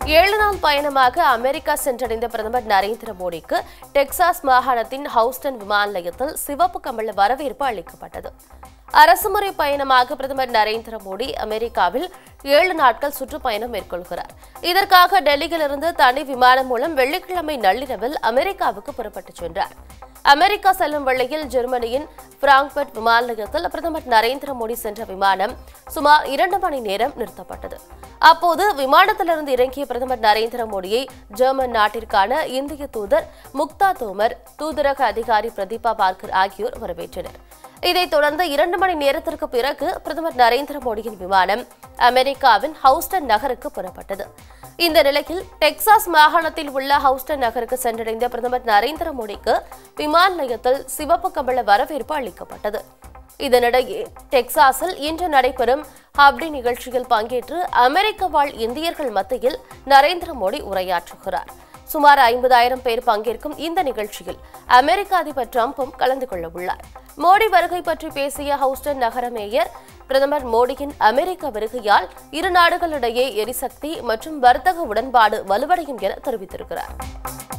ஏழு நாள் பயணமாக அமெரிக்கா சென்றடைந்த பிரதமர் நரேந்திர மோடிக்கு டெக்சாஸ் மாகாணத்தின் ஹவுஸ்டன் விமான நிலையத்தில் சிவப்பு கம்பள வரவேற்பு அளிக்கப்பட்டது அரசுமுறை பயணமாக பிரதமர் நரேந்திர மோடி அமெரிக்காவில் ஏழு நாட்கள் சுற்றுப்பயணம் மேற்கொள்கிறார் இதற்காக டெல்லியிலிருந்து தனி விமானம் மூலம் வெள்ளிக்கிழமை நள்ளிரவில் அமெரிக்காவுக்கு புறப்பட்டுச் சென்றார் அமெரிக்கா செல்லும் வழியில் ஜெர்மனியின் பிராங்க்பர்ட் விமான நிலையத்தில் பிரதமர் நரேந்திர மோடி சென்ற விமானம் சுமார் இரண்டு மணி நேரம் நிறுத்தப்பட்டது அப்போது விமானத்திலிருந்து இறங்கிய பிரதமர் நரேந்திர மோடியை ஜெர்மன் நாட்டிற்கான இந்திய தூதர் முக்தா தோமர் தூதரக அதிகாரி பிரதீபா பார்கர் ஆகியோர் வரவேற்றனர் இதைத் தொடர்ந்து இரண்டு மணி நேரத்திற்கு பிறகு பிரதமர் நரேந்திர மோடியின் விமானம் அமெரிக்காவின் ஹவுஸ்டன் நகருக்கு புறப்பட்டது இந்த நிலையில் டெக்சாஸ் மாகாணத்தில் உள்ள ஹவுஸ்டன் நகருக்கு சென்றடைந்த பிரதமர் நரேந்திர மோடிக்கு விமான நிலையத்தில் சிவப்பு கம்பள வரவேற்பு அளிக்கப்பட்டது இதனிடையே டெக்சாஸில் இன்று நடைபெறும் ஹப்டி நிகழ்ச்சியில் பங்கேற்று அமெரிக்க வாழ் இந்தியர்கள் மத்தியில் நரேந்திர மோடி உரையாற்றுகிறார் சுமார் ஐம்பதாயிரம் பேர் பங்கேற்கும் இந்த நிகழ்ச்சியில் அமெரிக்க அதிபர் டிரம்பும் கலந்து கொள்ள உள்ளார் மோடி வருகை பற்றி பேசிய ஹவுஸ்டன் நகர மேயர் பிரதமர் மோடியின் அமெரிக்க வருகையால் இரு நாடுகளிடையே எரிசக்தி மற்றும் வர்த்தக உடன்பாடு வலுவடையும் என தெரிவித்திருக்கிறார்